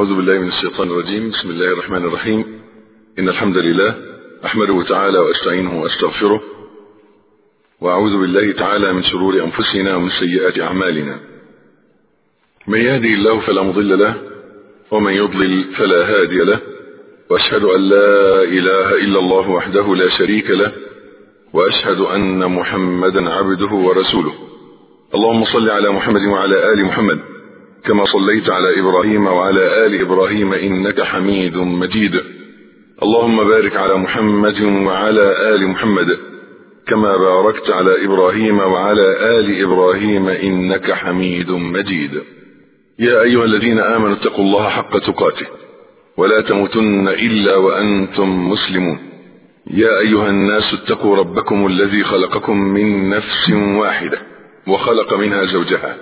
أعوذ بالله من الشيطان الرجيم بسم الله الرحمن الرحيم إن الحمد لله أحمده تعالى وأستعينه وأستغفره وأعوذ بالله تعالى من شرور أنفسنا ومن سيئات أعمالنا من يهدي الله فلا مضل له ومن يضلل فلا هادي له وأشهد أن لا إله إلا الله وحده لا شريك له وأشهد أن محمدا عبده ورسوله اللهم صل على محمد وعلى آل محمد كما صليت على إبراهيم وعلى آل إبراهيم إنك حميد مجيد اللهم بارك على محمد وعلى آل محمد كما باركت على إبراهيم وعلى آل إبراهيم إنك حميد مجيد يا أيها الذين آمنوا اتقوا الله حق تقاته ولا تموتن إلا وأنتم مسلمون يا أيها الناس اتقوا ربكم الذي خلقكم من نفس واحدة وخلق منها زوجها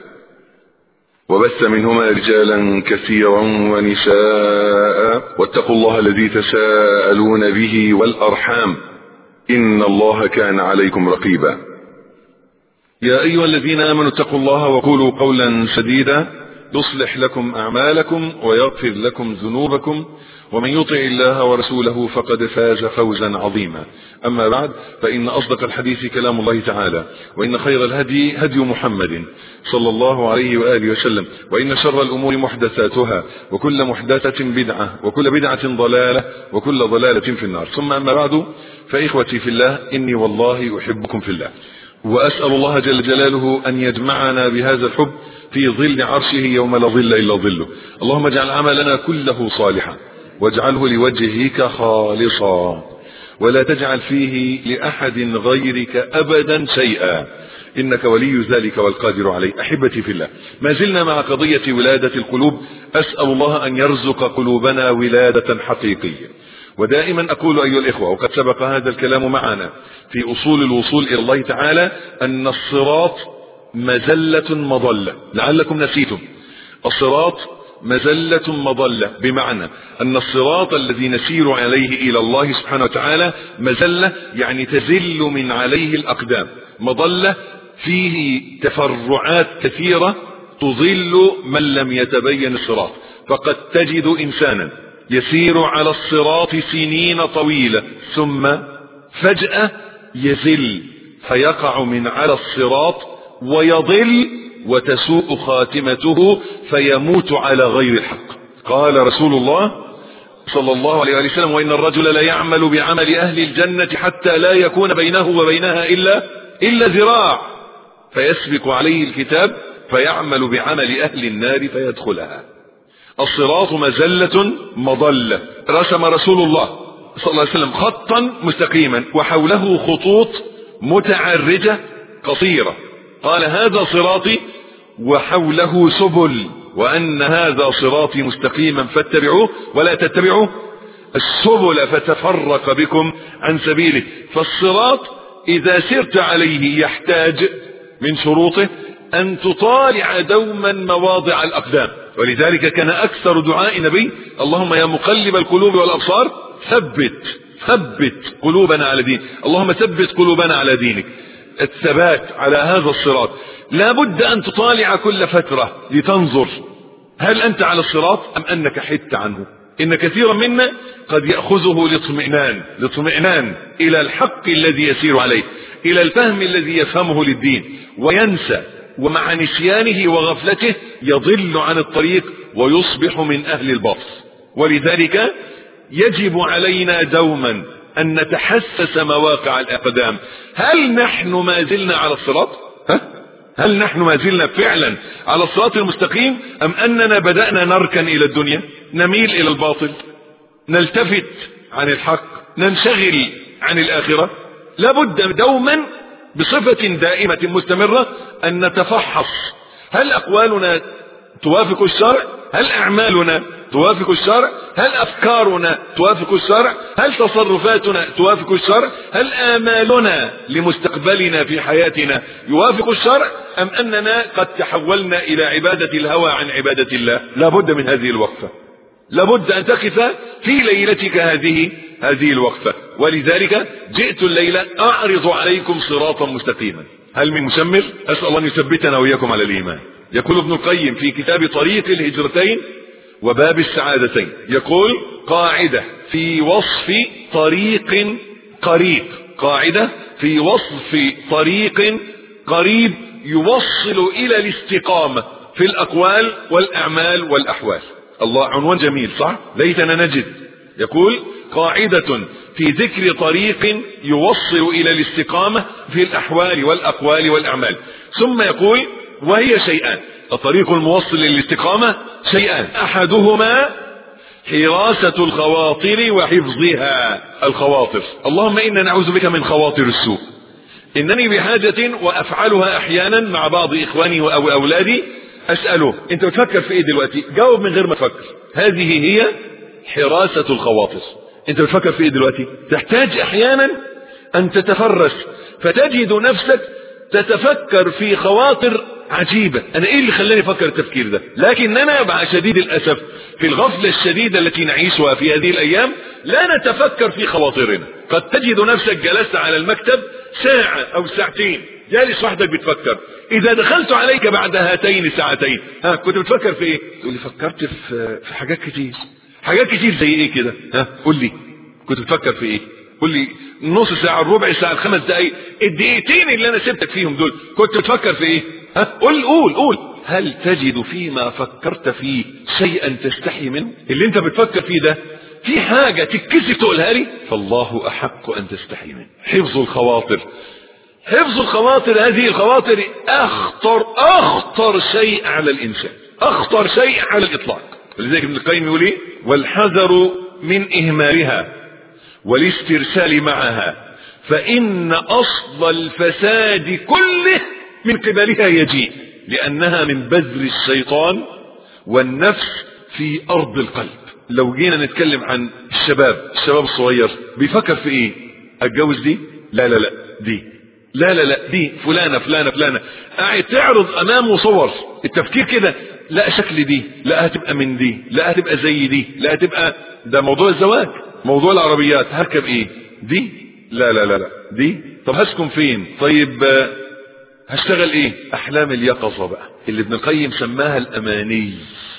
وبث منهما رجالا كثيرا ونساء واتقوا الله الذي تساءلون به والأرحام إن الله كان عليكم رقيبا يا أيها الذين آمنوا اتقوا الله وقولوا قولا سديدا يصلح لكم أعمالكم ويغفر لكم ذنوبكم ومن يطع الله ورسوله فقد فاز فوزا عظيما أما بعد فإن أصدق الحديث كلام الله تعالى وإن خير الهدي هدي محمد صلى الله عليه وآله وسلم وإن شر الأمور محدثاتها وكل محدثة بدعة وكل بدعة ضلالة وكل ضلالة في النار ثم أما بعد فإخوتي في الله إني والله أحبكم في الله وأسأل الله جل جلاله أن يجمعنا بهذا الحب في ظل عرشه يوم لا ظل إلا ظله اللهم اجعل عملنا كله صالحا واجعله لوجهك خالصا ولا تجعل فيه لأحد غيرك أبدا شيئا إنك ولي ذلك والقادر عليه أحبتي في الله ما زلنا مع قضية ولادة القلوب أسأل الله أن يرزق قلوبنا ولادة حقيقية ودائما أقول أيها الإخوة وقد سبق هذا الكلام معنا في أصول الوصول إلى الله تعالى أن الصراط مزلة مضلة لعلكم نسيتم الصراط مزلة مضلة بمعنى أن الصراط الذي نسير عليه إلى الله سبحانه وتعالى مزلة يعني تزل من عليه الأقدام مضلة فيه تفرعات كثيرة تضل من لم يتبين الصراط فقد تجد إنسانا يسير على الصراط سنين طويلة ثم فجأة يزل فيقع من على الصراط ويضل وتسوء خاتمته فيموت على غير الحق قال رسول الله صلى الله عليه وسلم وإن الرجل لا يعمل بعمل أهل الجنة حتى لا يكون بينه وبينها إلا إلا ذراع فيسبق عليه الكتاب فيعمل بعمل أهل النار فيدخلها الصراط مزلة مضلة رسم رسول الله صلى الله عليه وسلم خطا مستقيما وحوله خطوط متعرجة قصيرة قال هذا صراطي وحوله سبل وأن هذا صراطي مستقيما فاتبعوه ولا تتبعوا السبل فتفرق بكم عن سبيله فالصراط إذا سرت عليه يحتاج من شروطه أن تطالع دوما مواضع الأقدام ولذلك كان أكثر دعاء نبي اللهم يا مقلب القلوب والأبصار ثبت ثبت قلوبنا على دين اللهم ثبت قلوبنا على دينك الثبات على هذا الصراط لا بد أن تطالع كل فترة لتنظر هل أنت على الصراط أم أنك حدت عنه إن كثيرا منا قد يأخذه لاطمئنان لاطمئنان إلى الحق الذي يسير عليه إلى الفهم الذي يفهمه للدين وينسى ومع نسيانه وغفلته يضل عن الطريق ويصبح من أهل الباطل ولذلك يجب علينا دوما أن نتحسس مواقع الأقدام هل نحن ما زلنا على الصراط ها؟ هل نحن ما زلنا فعلا على الصراط المستقيم أم أننا بدأنا نركن إلى الدنيا نميل إلى الباطل نلتفت عن الحق ننشغل عن الآخرة لابد دوما بصفة دائمة مستمرة أن نتفحص هل أقوالنا توافق الشرع هل أعمالنا توافق الشرع هل أفكارنا توافق الشرع هل تصرفاتنا توافق الشرع هل آمالنا لمستقبلنا في حياتنا يوافق الشرع أم أننا قد تحولنا إلى عبادة الهوى عن عبادة الله لابد من هذه الوقفة لابد أن تقف في ليلتك هذه هذه الوقفة ولذلك جئت الليلة أعرض عليكم صراطا مستقيما هل من مسمر أسأل الله أن يثبتنا وإياكم على الإيمان يقول ابن القيم في كتاب طريق الهجرتين وباب السعادتين يقول قاعدة في وصف طريق قريب قاعدة في وصف طريق قريب يوصل إلى الاستقامة في الأقوال والأعمال والأحوال الله عنوان جميل صح ليتنا نجد يقول قاعدة في ذكر طريق يوصل إلى الاستقامة في الأحوال والأقوال والأعمال ثم يقول وهي شيئان الطريق الموصل للاستقامة شيئان أحدهما حراسة الخواطر وحفظها الخواطر اللهم إنا نعوذ بك من خواطر السوء إنني بحاجة وأفعلها أحيانا مع بعض إخواني أو أولادي أسأله أنت بتفكر في إيه دلوقتي جاوب من غير ما تفكر هذه هي حراسة الخواطر أنت بتفكر في إيه دلوقتي تحتاج أحيانا أن تتفرس فتجد نفسك تتفكر في خواطر عجيبة أنا إيه اللي خلاني أفكر التفكير ده لكننا مع شديد الأسف في الغفلة الشديدة التي نعيشها في هذه الأيام لا نتفكر في خواطرنا قد تجد نفسك جلست على المكتب ساعة أو ساعتين جالس وحدك بتفكر إذا دخلت عليك بعد هاتين الساعتين ها كنت بتفكر في إيه تقول لي فكرت في في حاجات كتير حاجات كتير زي إيه كده ها قول لي كنت بتفكر في إيه قول لي نص ساعة الربع ساعة الخمس دقايق الدقيقتين اللي أنا سبتك فيهم دول كنت بتفكر في إيه ها قول قول قول هل تجد فيما فكرت فيه شيئا تستحي منه اللي انت بتفكر فيه ده في حاجة تتكسف تقولها لي فالله أحق أن تستحي منه حفظ الخواطر حفظ الخواطر هذه الخواطر أخطر أخطر شيء على الإنسان أخطر شيء على الإطلاق لذلك ابن القيم يقول إيه والحذر من إهمالها والاسترسال معها فإن أصل الفساد كله من قبلها يجيء لأنها من بذر الشيطان والنفس في أرض القلب لو جينا نتكلم عن الشباب الشباب الصغير بيفكر في ايه اتجوز دي لا لا لا دي لا لا لا دي فلانة فلانة فلانة قاعد تعرض امامه صور التفكير كده لا شكل دي لا هتبقى من دي لا هتبقى زي دي لا هتبقى ده موضوع الزواج موضوع العربيات هركب ايه دي لا لا لا لا دي طب هسكن فين طيب هشتغل ايه احلام اليقظة بقى اللي ابن القيم سماها الاماني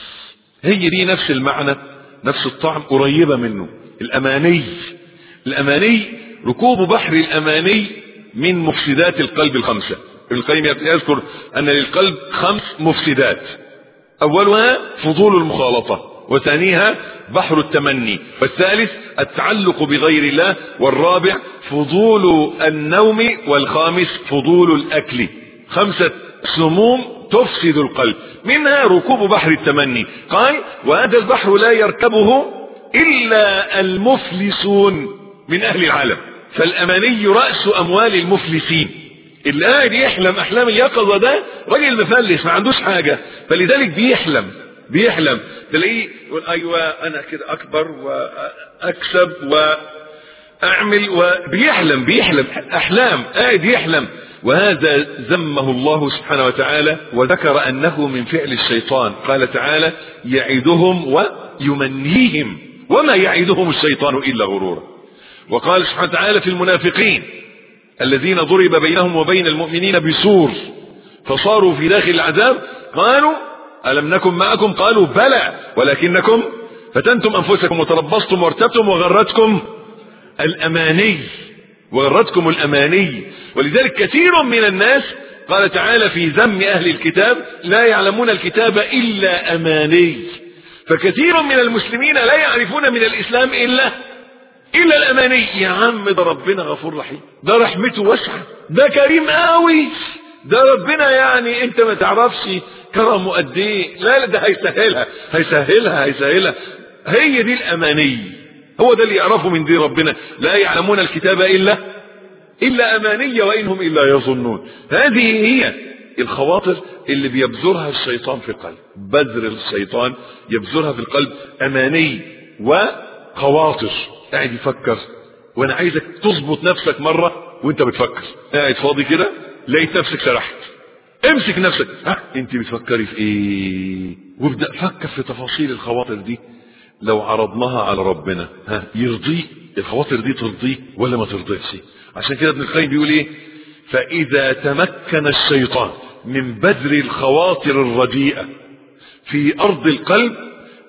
هي دي نفس المعنى نفس الطعم قريبة منه الأماني الأماني ركوب بحر الأماني من مفسدات القلب الخمسة ابن القيم يذكر أن للقلب خمس مفسدات أولها فضول المخالطة وثانيها بحر التمني والثالث التعلق بغير الله والرابع فضول النوم والخامس فضول الأكل خمسة سموم تفسد القلب منها ركوب بحر التمني قال وهذا البحر لا يركبه إلا المفلسون من أهل العالم فالأماني رأس أموال المفلسين اللي قاعد يحلم أحلام اليقظة ده راجل مفلس ما عندوش حاجة فلذلك بيحلم بيحلم تلاقيه يقول أيوة أنا كده أكبر وأكسب وأعمل وبيحلم بيحلم أحلام قاعد يحلم وهذا ذمه الله سبحانه وتعالى وذكر أنه من فعل الشيطان قال تعالى يعدهم ويمنيهم وما يعدهم الشيطان إلا غرورا وقال سبحانه وتعالى في المنافقين الذين ضرب بينهم وبين المؤمنين بسور فصاروا في داخل العذاب قالوا ألم نكن معكم قالوا بلى ولكنكم فتنتم أنفسكم وتربصتم وارتبتم وغرتكم الأماني وغرتكم الأماني ولذلك كثير من الناس قال تعالى في ذم أهل الكتاب لا يعلمون الكتاب إلا أماني فكثير من المسلمين لا يعرفون من الإسلام إلا إلا الأماني يا عم ده ربنا غفور رحيم ده رحمته واسعة ده كريم قوي ده ربنا يعني انت ما تعرفش كرمه قد ايه لا لا ده هيسهلها هيسهلها هيسهلها هي دي الأماني هو ده اللي يعرفه من دين ربنا لا يعلمون الكتاب إلا إلا أمانية وإنهم إلا يظنون هذه هي الخواطر اللي بيبذرها الشيطان في القلب بذر الشيطان يبذرها في القلب أماني وخواطر قاعد يفكر وانا عايزك تظبط نفسك مرة وانت بتفكر قاعد فاضي كده لقيت نفسك سرحت امسك نفسك ها انت بتفكري في ايه وابدأ فكر في تفاصيل الخواطر دي لو عرضناها على ربنا ها يرضيه الخواطر دي ترضيه ولا ما ترضيش عشان كده ابن القيم بيقول ايه فاذا تمكن الشيطان من بذر الخواطر الرديئة في ارض القلب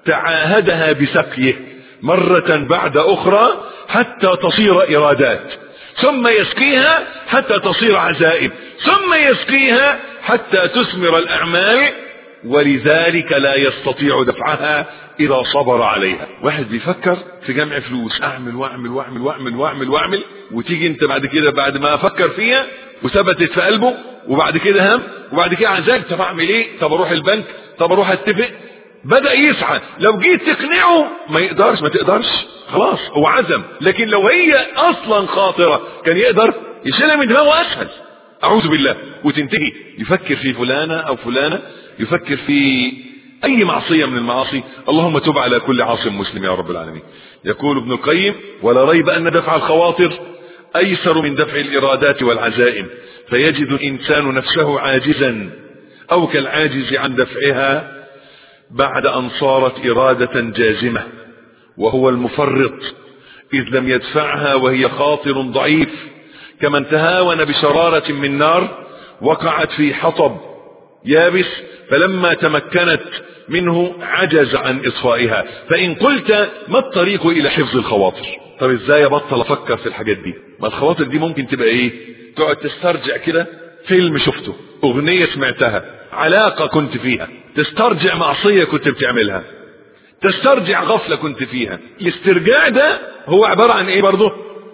تعاهدها بسقيه مرة بعد أخرى حتى تصير إرادات ثم يسقيها حتى تصير عزائم ثم يسقيها حتى تثمر الأعمال ولذلك لا يستطيع دفعها إذا صبر عليها واحد بيفكر في جمع فلوس أعمل وأعمل وأعمل وأعمل وأعمل وأعمل وتيجي أنت بعد كده بعد ما أفكر فيها وثبتت في قلبه وبعد كده هم وبعد كده عزاك طب أعمل إيه طب أروح البنك طب أروح أتفق بدأ يسعى لو جيت تقنعه ما يقدرش ما تقدرش خلاص هو عزم لكن لو هي اصلا خاطرة كان يقدر يشيلها من دماغه اسهل اعوذ بالله وتنتهي يفكر في فلانة او فلانة يفكر في اي معصية من المعاصي اللهم تب على كل عاصم مسلم يا رب العالمين يقول ابن القيم ولا ريب ان دفع الخواطر ايسر من دفع الارادات والعزائم فيجد الانسان نفسه عاجزا او كالعاجز عن دفعها بعد ان صارت ارادة جازمة وهو المفرط إذ لم يدفعها وهي خاطر ضعيف كمن تهاون بشرارة من نار وقعت في حطب يابس فلما تمكنت منه عجز عن إطفائها فإن قلت ما الطريق إلى حفظ الخواطر طب إزاي أبطل أفكر في الحاجات دي ما الخواطر دي ممكن تبقى إيه تقعد تسترجع كده فيلم شفته أغنية سمعتها علاقة كنت فيها تسترجع معصية كنت بتعملها تسترجع غفلة كنت فيها الاسترجاع ده هو عبارة عن ايه برضه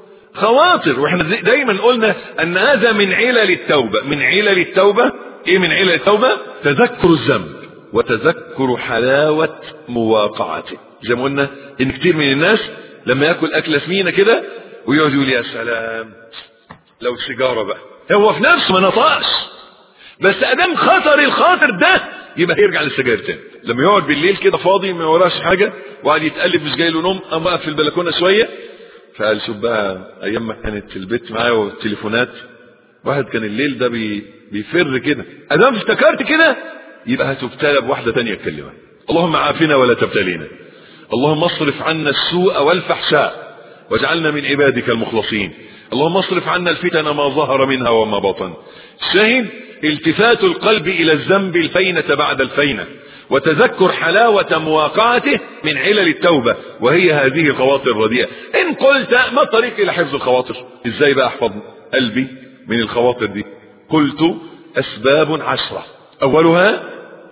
خواطر واحنا دايما قلنا ان هذا من علل التوبة من علل التوبة ايه من علل التوبة تذكر الذنب وتذكر حلاوة مواقعته زي ما قلنا ان كتير من الناس لما ياكل اكلة سمينة كده ويقعد يقول يا سلام لو سيجارة بقى هو في نفسه ما نطقش بس ادام خطر الخاطر ده يبقى هيرجع للسجاير تاني لما يقعد بالليل كده فاضي ما وراش حاجه وقعد يتقلب مش جاي له نوم قام بقى في البلكونه شويه فقال شوف بقى ايام ما كانت في البيت معايا والتليفونات واحد كان الليل ده بي بيفر كده ادام افتكرت كده يبقى هتبتلى بواحده تانية تكلمها اللهم عافنا ولا تبتلينا اللهم اصرف عنا السوء والفحشاء واجعلنا من عبادك المخلصين اللهم اصرف عنا الفتن ما ظهر منها وما بطن شاهد التفات القلب الى الذنب الفينة بعد الفينة وتذكر حلاوة مواقعته من علل التوبة وهي هذه الخواطر الرديئة ان قلت ما الطريق الى حفظ الخواطر ازاي بقى احفظ قلبي من الخواطر دي قلت اسباب عشرة اولها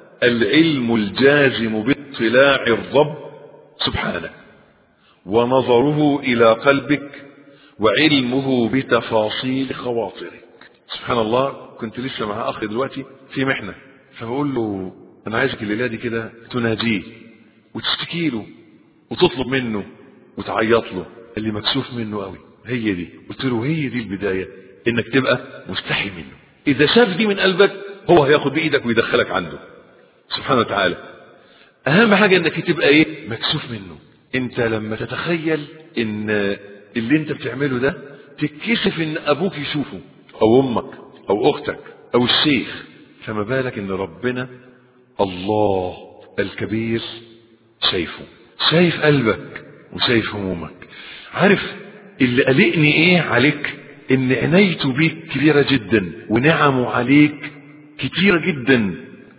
العلم الجازم باطلاع الرب سبحانه ونظره الى قلبك وعلمه بتفاصيل خواطرك سبحان الله كنت لسه مع اخي دلوقتي في محنه فبقول له انا عايزك الليله دي كده تناجيه وتشتكي له وتطلب منه وتعيط له اللي مكسوف منه قوي هي دي قلت له هي دي البدايه انك تبقى مستحي منه اذا شاف دي من قلبك هو هياخد بايدك ويدخلك عنده سبحانه وتعالى اهم حاجه انك تبقى ايه مكسوف منه انت لما تتخيل ان اللي انت بتعمله ده تتكسف ان ابوك يشوفه او امك او اختك او الشيخ فما بالك ان ربنا الله الكبير شايفه شايف قلبك وشايف همومك عارف اللي قلقني ايه عليك ان عنايته بيك كبيرة جدا ونعمه عليك كتيرة جدا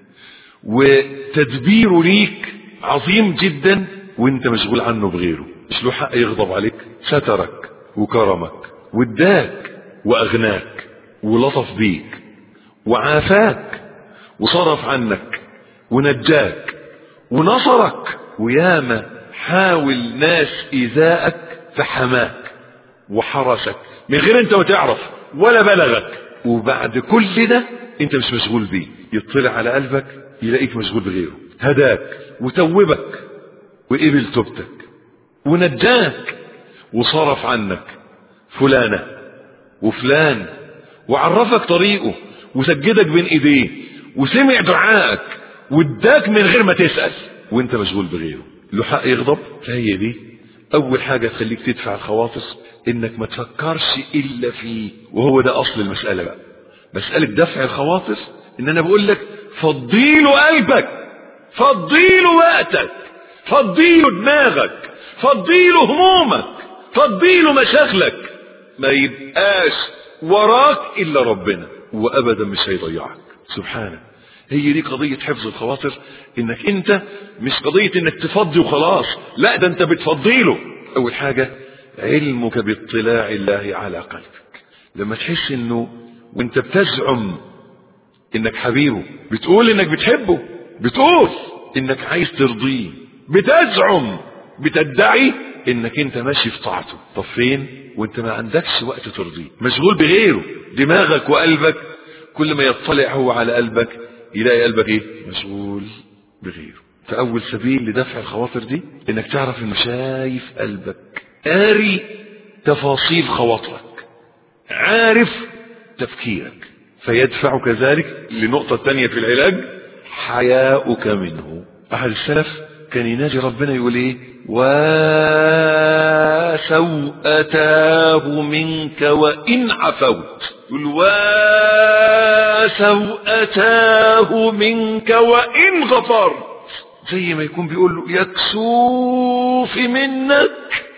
وتدبيره ليك عظيم جدا وانت مشغول عنه بغيره مش له حق يغضب عليك سترك وكرمك واداك واغناك ولطف بيك وعافاك وصرف عنك ونجاك ونصرك وياما حاول ناس ايذائك فحماك وحرسك من غير انت ما تعرف ولا بلغك وبعد كل ده انت مش مشغول بيه يطلع على قلبك يلاقيك مشغول بغيره هداك وتوبك وقبل توبتك ونجاك وصرف عنك فلانة وفلان وعرفك طريقه وسجدك بين ايديه وسمع دعائك واداك من غير ما تسأل وانت مشغول بغيره له حق يغضب فهي دي اول حاجة تخليك تدفع الخواطر انك ما تفكرش الا فيه وهو ده اصل المسألة بقى مسألة دفع الخواطر ان انا بقول لك فضيله قلبك فضيله وقتك فضيله دماغك فضيله همومك فضيله مشاغلك ما يبقاش وراك الا ربنا وابدا مش هيضيعك سبحانه هي دي قضية حفظ الخواطر انك انت مش قضية انك تفضي وخلاص لا ده انت بتفضي له اول حاجة علمك باطلاع الله على قلبك لما تحس انه وانت بتزعم انك حبيبه بتقول انك بتحبه بتقول انك عايز ترضيه بتزعم بتدعي انك انت ماشي في طاعته طب فين وانت ما عندكش وقت ترضيه مشغول بغيره دماغك وقلبك كل ما يطلع هو على قلبك يلاقي قلبك ايه مشغول بغيره فاول سبيل لدفع الخواطر دي انك تعرف انه شايف قلبك قاري تفاصيل خواطرك عارف تفكيرك فيدفعك ذلك لنقطة تانية في العلاج حياؤك منه أحد السلف كان يناجي ربنا يقول ايه وسوءتاه منك وإن عفوت يقول وسوءتاه منك وإن غفرت زي ما يكون بيقول له يكسوف منك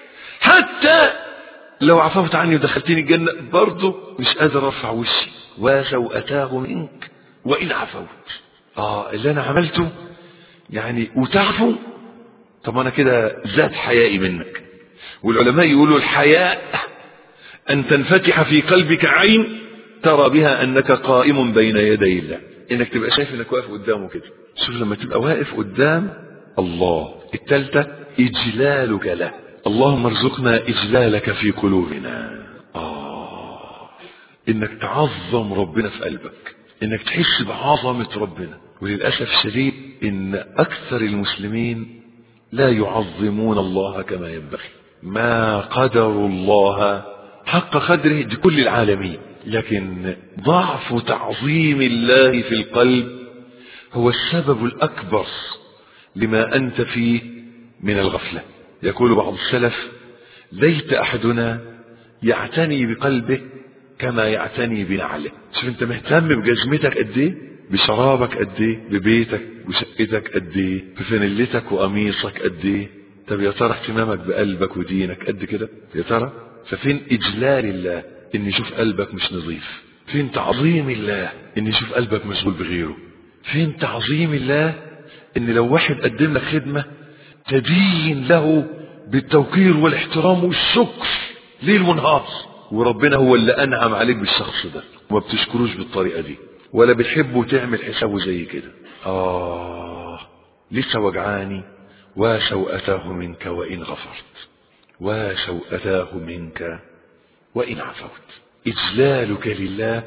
حتى لو عفوت عني ودخلتني الجنة برضه مش قادر ارفع وشي وسوءتاه منك وإن عفوت اه اللي انا عملته يعني وتعفو طب انا كده زاد حيائي منك والعلماء يقولوا الحياء ان تنفتح في قلبك عين ترى بها انك قائم بين يدي الله انك تبقى شايف انك واقف قدامه كده شوف لما تبقى واقف قدام الله التالتة اجلالك له اللهم ارزقنا اجلالك في قلوبنا آه انك تعظم ربنا في قلبك انك تحس بعظمة ربنا وللأسف الشديد ان اكثر المسلمين لا يعظمون الله كما ينبغي ما قدروا الله حق قدره لكل العالمين لكن ضعف تعظيم الله في القلب هو السبب الأكبر لما أنت فيه من الغفلة يقول بعض السلف ليت أحدنا يعتني بقلبه كما يعتني بنعله شوف انت مهتم بجزمتك قد ايه بشرابك قد ايه ببيتك وشقتك قد ايه بفانيلتك وقميصك قد ايه طب يا ترى اهتمامك بقلبك ودينك قد كده يا ترى ففين اجلال الله ان يشوف قلبك مش نظيف فين تعظيم الله ان يشوف قلبك مشغول بغيره فين تعظيم الله ان لو واحد قدم لك خدمة تدين له بالتوقير والاحترام والشكر ليل ونهار وربنا هو اللي انعم عليك بالشخص ده وما بتشكروش بالطريقة دي ولا بتحبه وتعمل حسابه زي كده آه لسه وجعاني وسوءتاه منك وإن غفرت وسوءتاه منك وإن عفوت إجلالك لله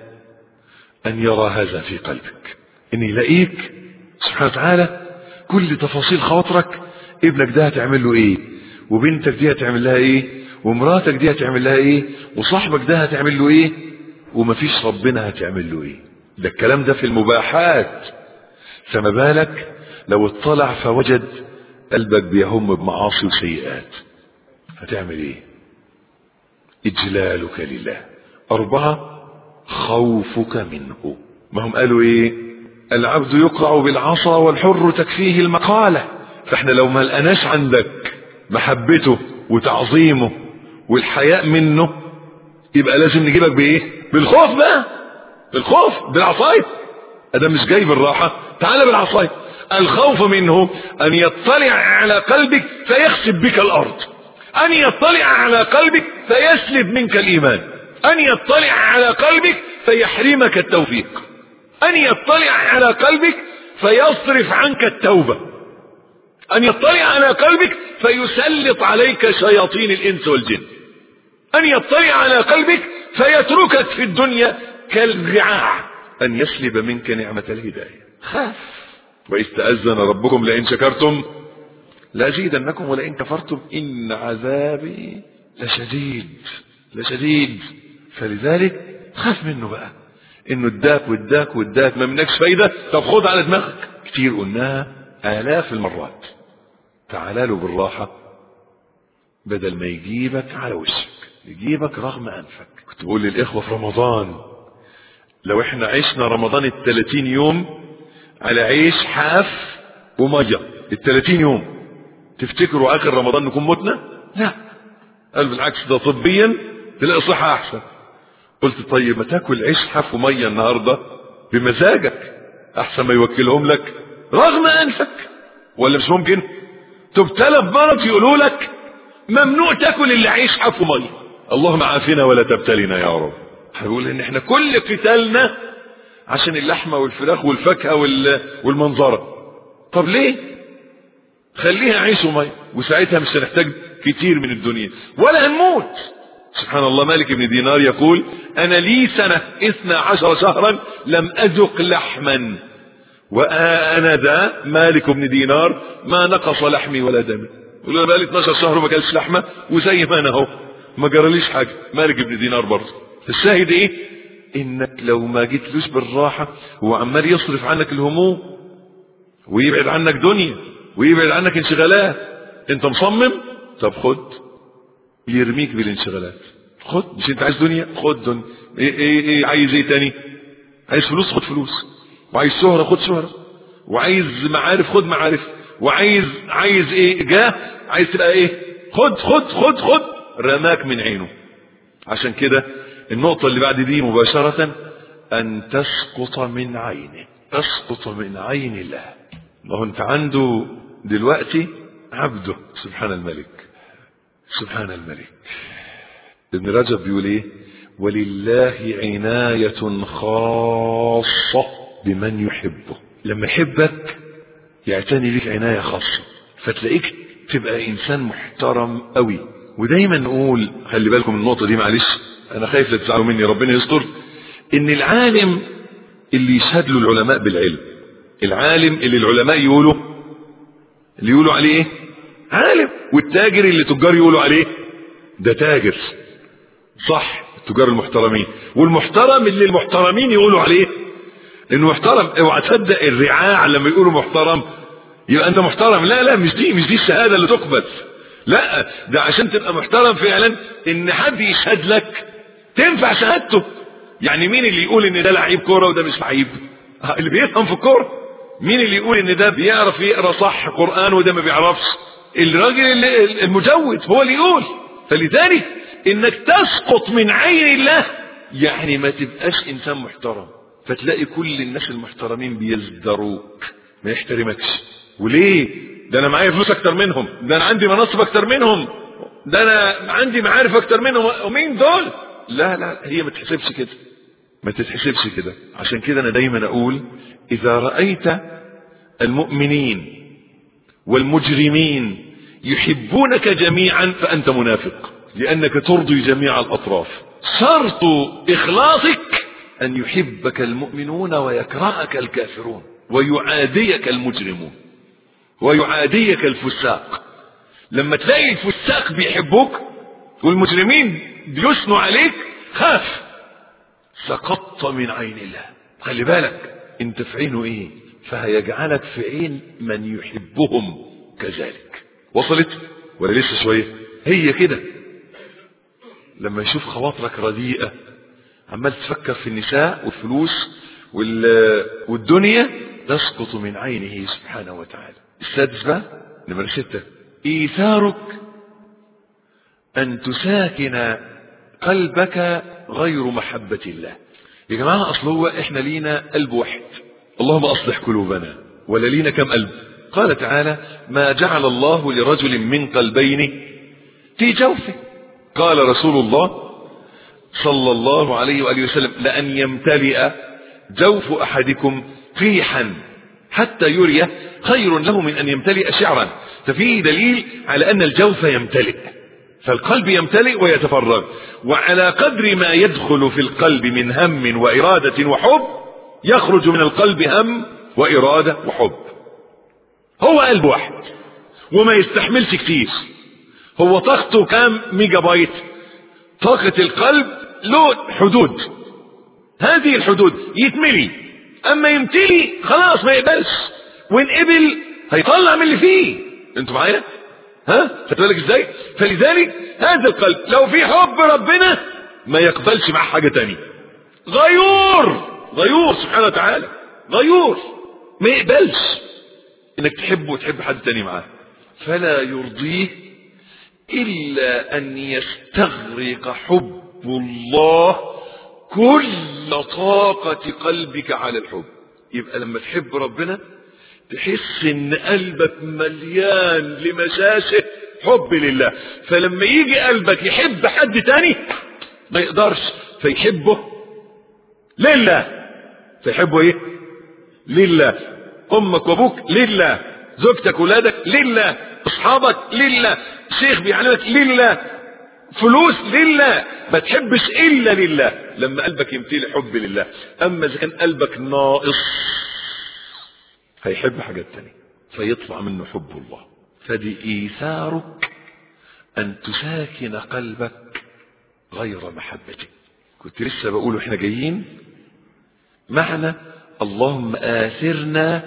أن يرى هذا في قلبك أن يلاقيك سبحانه وتعالى كل تفاصيل خواطرك ابنك ده هتعمل له ايه وبنتك دي هتعمل لها ايه ومراتك دي هتعمل لها ايه وصاحبك ده هتعمل له ايه ومفيش ربنا هتعمل له ايه ده الكلام ده في المباحات فما بالك لو اطلع فوجد قلبك بيهم بمعاصي وسيئات هتعمل ايه اجلالك لله اربعة خوفك منه ما هم قالوا ايه العبد يقرع بالعصا والحر تكفيه المقالة فاحنا لو ما لقناش عندك محبته وتعظيمه والحياء منه يبقى لازم نجيبك بايه بالخوف بقى بالخوف بالعصاية ده مش جاي بالراحة تعال بالعصاية الخوف منه ان يطلع على قلبك فيخسف بك الارض ان يطلع على قلبك فيسلب منك الايمان ان يطلع على قلبك فيحرمك التوفيق ان يطلع على قلبك فيصرف عنك التوبة ان يطلع على قلبك فيسلط عليك شياطين الانس والجن ان يطلع على قلبك فيتركك في الدنيا كالرعاع ان يسلب منك نعمة الهداية خاف وإذ تأذن ربكم لئن شكرتم لأزيدنكم ولئن كفرتم إن عذابي لشديد لشديد فلذلك خاف منه بقى انه اداك واداك واداك ما منكش فايدة طب خد على دماغك كتير قلناها آلاف المرات تعال له بالراحة بدل ما يجيبك على وشك يجيبك رغم أنفك كنت بقول للإخوة في رمضان لو احنا عشنا رمضان الثلاثين يوم على عيش حاف ومية الثلاثين يوم تفتكروا آخر رمضان نكون متنا لا قال بالعكس ده طبيا تلاقي صحة أحسن قلت طيب ما تاكل عيش حاف ومية النهاردة بمزاجك احسن ما يوكلهم لك رغم انفك ولا مش ممكن تبتلى بمرض يقولوا لك ممنوع تاكل اللي عيش حفه ميه اللهم عافنا ولا تبتلنا يا رب هيقول ان احنا كل قتالنا عشان اللحمه والفراخ والفاكهه والمنظره طب ليه خليها عيش وميه وساعتها مش هنحتاج كتير من الدنيا ولا هنموت سبحان الله مالك بن دينار يقول انا لي سنة اثنى عشر شهرا لم اذق لحما وانا ذا مالك بن دينار ما نقص لحمي ولا دمي يقول انا بقالي 12 شهر وما كلتش لحمه وزي ما انا اهو ما جراليش حاجه مالك بن دينار برضه الشاهد ايه انك لو ما جيتلوش بالراحه هو عمال يصرف عنك الهموم ويبعد عنك دنيا ويبعد عنك انشغالات انت مصمم طب خد يرميك بالانشغالات خد مش انت عايز دنيا خد دنيا ايه ايه, إيه عايز ايه تاني عايز فلوس خد فلوس وعايز شهرة خد شهرة وعايز معارف خد معارف وعايز عايز ايه جاه عايز تبقى ايه خد خد خد خد رماك من عينه عشان كده النقطة اللي بعد دي مباشرة ان تسقط من عينه تسقط من عين الله ما هو انت عنده دلوقتي عبده سبحان الملك سبحان الملك ابن رجب بيقول ايه ولله عناية خاصة بمن يحبه لما يحبك يعتني لك عناية خاصة فتلاقيك تبقى انسان محترم قوي ودايما نقول خلي بالكم من النقطة دي معلش انا خايف لا تزعلوا مني ربنا يستر ان العالم اللي يشهد له العلماء بالعلم العالم اللي العلماء يقولوا اللي يقولوا عليه ايه عالم والتاجر اللي تجار يقولوا عليه ده تاجر صح التجار المحترمين والمحترم اللي المحترمين يقولوا عليه انه محترم اوعى تصدق الرعاع لما يقولوا محترم يبقى انت محترم لا لا مش دي مش دي الشهاده اللي تقبل لا ده عشان تبقى محترم فعلا ان حد يشهد لك تنفع شهادته يعني مين اللي يقول ان ده لعيب كوره وده مش لعيب اللي بيفهم في الكوره مين اللي يقول ان ده بيعرف يقرا صح قران وده ما بيعرفش الراجل المجود هو اللي يقول فلذلك انك تسقط من عين الله يعني ما تبقاش انسان محترم فتلاقي كل الناس المحترمين بيزدروك ما يحترمكش وليه ده انا معايا فلوس اكتر منهم ده انا عندي مناصب اكتر منهم ده انا عندي معارف اكتر منهم ومين دول لا لا هي ما تحسبش كده ما تتحسبش كده عشان كده انا دايما اقول اذا رأيت المؤمنين والمجرمين يحبونك جميعا فانت منافق لانك ترضي جميع الاطراف شرط اخلاصك ان يحبك المؤمنون ويكرهك الكافرون ويعاديك المجرمون ويعاديك الفساق لما تلاقي الفساق بيحبوك والمجرمين بيثنوا عليك خاف سقطت من عين الله خلي بالك انت في عينه ايه فهيجعلك في عين من يحبهم كذلك وصلت ولا لسه شوية هي كده لما يشوف خواطرك رديئة عمال تفكر في النساء والفلوس والدنيا تسقط من عينه سبحانه وتعالى السادس بقى نمرة ستة إيثارك أن تساكن قلبك غير محبة الله يا جماعة أصل هو إحنا لينا قلب واحد اللهم أصلح قلوبنا ولا لينا كم قلب قال تعالى ما جعل الله لرجل من قلبين في جوفه قال رسول الله صلى الله عليه وآله وسلم لأن يمتلئ جوف أحدكم قيحا حتى يريه خير له من أن يمتلئ شعرا ففيه دليل على أن الجوف يمتلئ فالقلب يمتلئ ويتفرغ وعلى قدر ما يدخل في القلب من هم وإرادة وحب يخرج من القلب هم وإرادة وحب هو قلب واحد وما يستحملش كتير هو طاقته كام ميجا بايت طاقة القلب له حدود هذه الحدود يتملي اما يمتلي خلاص ما يقبلش وان قبل هيطلع من اللي فيه انتوا معايا ها بالك ازاي فلذلك هذا القلب لو في حب ربنا ما يقبلش مع حاجة تانية غيور غيور سبحانه وتعالى غيور ما يقبلش انك تحبه وتحب حد تاني معاه فلا يرضيه الا ان يستغرق حب الله كل طاقة قلبك على الحب يبقى لما تحب ربنا تحس ان قلبك مليان لمساسه حب لله فلما يجي قلبك يحب حد تاني ما يقدرش فيحبه لله فيحبه ايه لله امك وابوك لله زوجتك ولادك لله اصحابك لله شيخ بيعلمك لله فلوس لله ما تحبش الا لله لما قلبك يمتلي حب لله اما اذا كان قلبك ناقص هيحب حاجات تانية فيطلع منه حب الله فدي ايثارك ان تساكن قلبك غير محبته كنت لسه بقول احنا جايين معنى اللهم آثرنا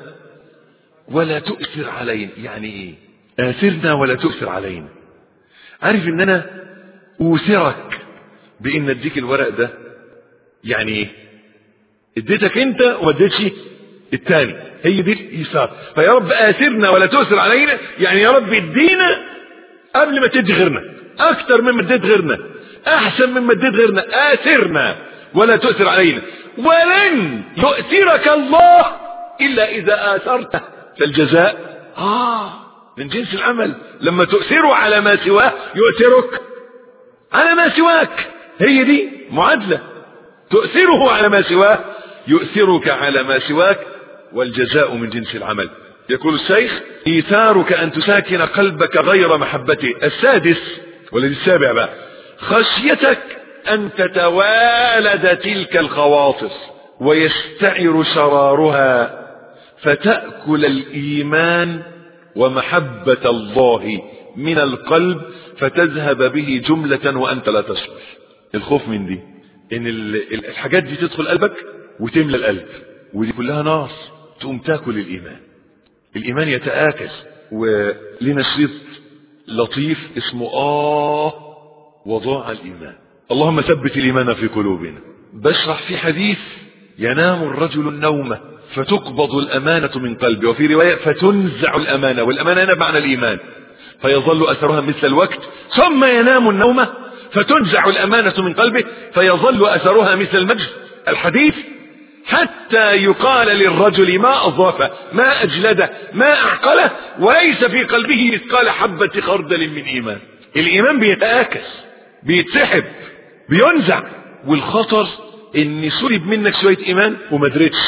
ولا تؤثر علينا يعني ايه آثرنا ولا تؤثر علينا عارف ان انا اوثرك بان اديك الورق ده يعني ايه اديتك انت وما اديتش التاني هي دي الايثار فيا رب آثرنا ولا تؤثر علينا يعني يا رب ادينا قبل ما تدي غيرنا اكتر مما اديت غيرنا احسن مما اديت غيرنا آثرنا ولا تؤثر علينا ولن يؤثرك الله الا اذا اثرته فالجزاء اه من جنس العمل لما تؤثره على ما سواه يؤثرك على ما سواك هي دي معادلة تؤثره على ما سواه يؤثرك على ما سواك والجزاء من جنس العمل يقول الشيخ إيثارك أن تساكن قلبك غير محبته السادس والذي السابع بقى خشيتك أن تتوالد تلك الخواطر ويستعر شرارها فتأكل الإيمان ومحبة الله من القلب فتذهب به جملة وأنت لا تشعر الخوف من دي إن الحاجات دي تدخل قلبك وتملى القلب ودي كلها نار تقوم تاكل الإيمان الإيمان يتآكل ولنا شريط لطيف اسمه آه وضاع الإيمان اللهم ثبت الإيمان في قلوبنا بشرح في حديث ينام الرجل النوم فتقبض الأمانة من قلبه وفي رواية فتنزع الأمانة والأمانة هنا معنى الإيمان فيظل أثرها مثل الوقت ثم ينام النوم فتنزع الأمانة من قلبه فيظل أثرها مثل المجد الحديث حتى يقال للرجل ما أضافه ما أجلده ما أعقله وليس في قلبه مثقال حبة خردل من إيمان الإيمان بيتآكل بيتسحب بينزع والخطر ان سلب منك شوية ايمان وما دريتش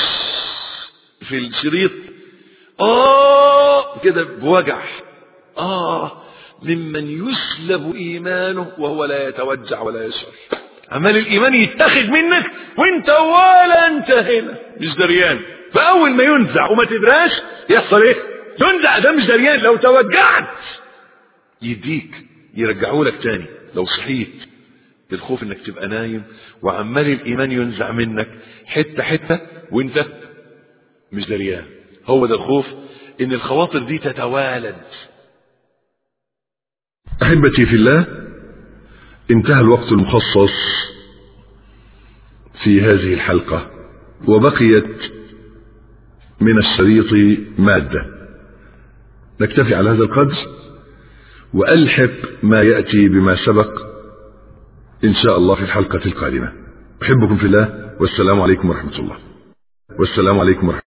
في الشريط اه كده بوجع اه ممن يسلب ايمانه وهو لا يتوجع ولا يشعر عمال الايمان يتاخد منك وانت ولا انت هنا مش دريان فاول ما ينزع وما تدراش يحصل ايه ينزع ده مش دريان لو توجعت يديك يرجعوا لك تاني لو صحيت الخوف انك تبقى نايم وعمال الايمان ينزع منك حته حته وانت مش دريان هو ده الخوف ان الخواطر دي تتوالد احبتي في الله انتهى الوقت المخصص في هذه الحلقه وبقيت من الشريط ماده نكتفي على هذا القدر والحق ما ياتي بما سبق إن شاء الله في الحلقة القادمة أحبكم في الله والسلام عليكم ورحمة الله والسلام عليكم ورحمة الله